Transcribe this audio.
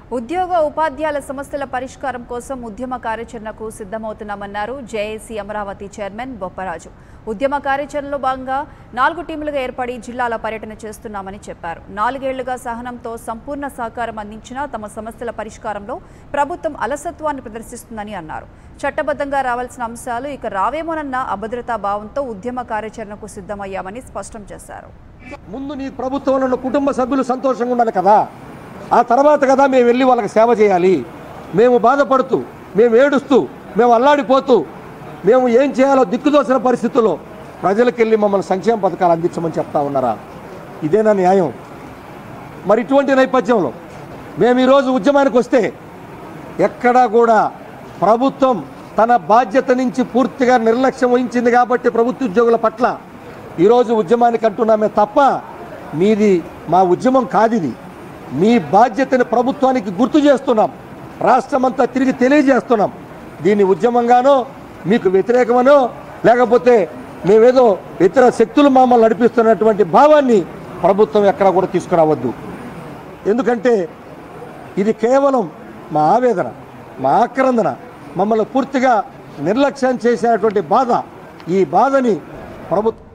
ఉద్యోగ ఉపాధ్యాయుల సమస్యల పరిష్కారం కోసం ఉద్యమ కార్యాచరణకు సిద్ధమవుతున్నామన్నారు జేఏసీ అమరావతి చైర్మన్ బొప్పరాజు ఉద్యమ కార్యాచరణలో భాగంగా నాలుగు టీములుగా ఏర్పడి జిల్లాల పర్యటన చేస్తున్నామని చెప్పారు నాలుగేళ్లుగా సహనంతో సంపూర్ణ సహకారం అందించినా తమ సమస్యల పరిష్కారంలో ప్రభుత్వం అలసత్వాన్ని ప్రదర్శిస్తుందని అన్నారు చట్టబద్ధంగా రావాల్సిన అంశాలు ఇక రావేమోనన్న అభద్రతా భావంతో ఉద్యమ కార్యాచరణకు సిద్ధమయ్యామని స్పష్టం చేశారు ముందు నీ ప్రభుత్వంలో ఉన్న కుటుంబ సభ్యులు సంతోషంగా ఉండాలి కదా ఆ తర్వాత కదా మేము వెళ్ళి వాళ్ళకి సేవ చేయాలి మేము బాధపడుతూ మేము ఏడుస్తూ మేము అల్లాడిపోతూ మేము ఏం చేయాలో దిక్కుదోసిన పరిస్థితుల్లో ప్రజలకు వెళ్ళి మమ్మల్ని సంక్షేమ పథకాలు అందించమని చెప్తా ఉన్నారా ఇదేనా న్యాయం మరి ఇటువంటి నేపథ్యంలో మేము ఈరోజు ఉద్యమానికి వస్తే ఎక్కడా కూడా ప్రభుత్వం తన బాధ్యత నుంచి పూర్తిగా నిర్లక్ష్యం వహించింది కాబట్టి ప్రభుత్వ ఉద్యోగుల పట్ల ఈరోజు ఉద్యమానికి అంటున్నామే తప్ప మీది మా ఉద్యమం కాదిది మీ బాధ్యతని ప్రభుత్వానికి గుర్తు చేస్తున్నాం రాష్ట్రమంతా తిరిగి తెలియజేస్తున్నాం దీన్ని ఉద్యమంగానో మీకు వ్యతిరేకమనో లేకపోతే మేమేదో ఇతర శక్తులు మమ్మల్ని నడిపిస్తున్నటువంటి భావాన్ని ప్రభుత్వం ఎక్కడా కూడా తీసుకురావద్దు ఎందుకంటే ఇది కేవలం మా ఆవేదన మా ఆక్రందన మమ్మల్ని పూర్తిగా నిర్లక్ష్యం చేసేటువంటి బాధ ఈ బాధని ప్రభుత్వం